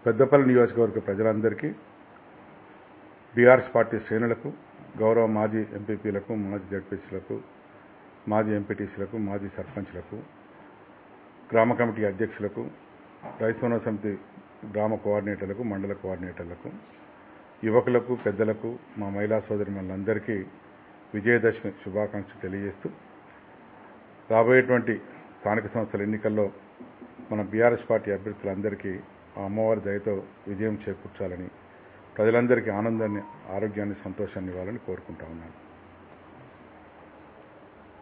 పెద్దపల్లి నియోజకవర్గ ప్రజలందరికీ BRS party శ్రేణులకు గౌరవ మాజీ ఎంపీపీలకు మాజీ జడ్పీసీలకు మాజీ ఎంపీటీసీలకు మాజీ సర్పంచ్లకు గ్రామ కమిటీ అధ్యక్షులకు రైతోన సమితి గ్రామ కోఆర్డినేటర్లకు మండల కోఆర్డినేటర్లకు యువకులకు పెద్దలకు మా మహిళా సోదరిమణులందరికీ విజయదశమి శుభాకాంక్షలు తెలియజేస్తూ రాబోయేటువంటి స్థానిక సంస్థల ఎన్నికల్లో మన బీఆర్ఎస్ పార్టీ అభ్యర్థులందరికీ ఆ అమ్మవారి దయతో విజయం చేకూర్చాలని ప్రజలందరికీ ఆనందాన్ని ఆరోగ్యాన్ని సంతోషాన్ని ఇవ్వాలని కోరుకుంటా ఉన్నాను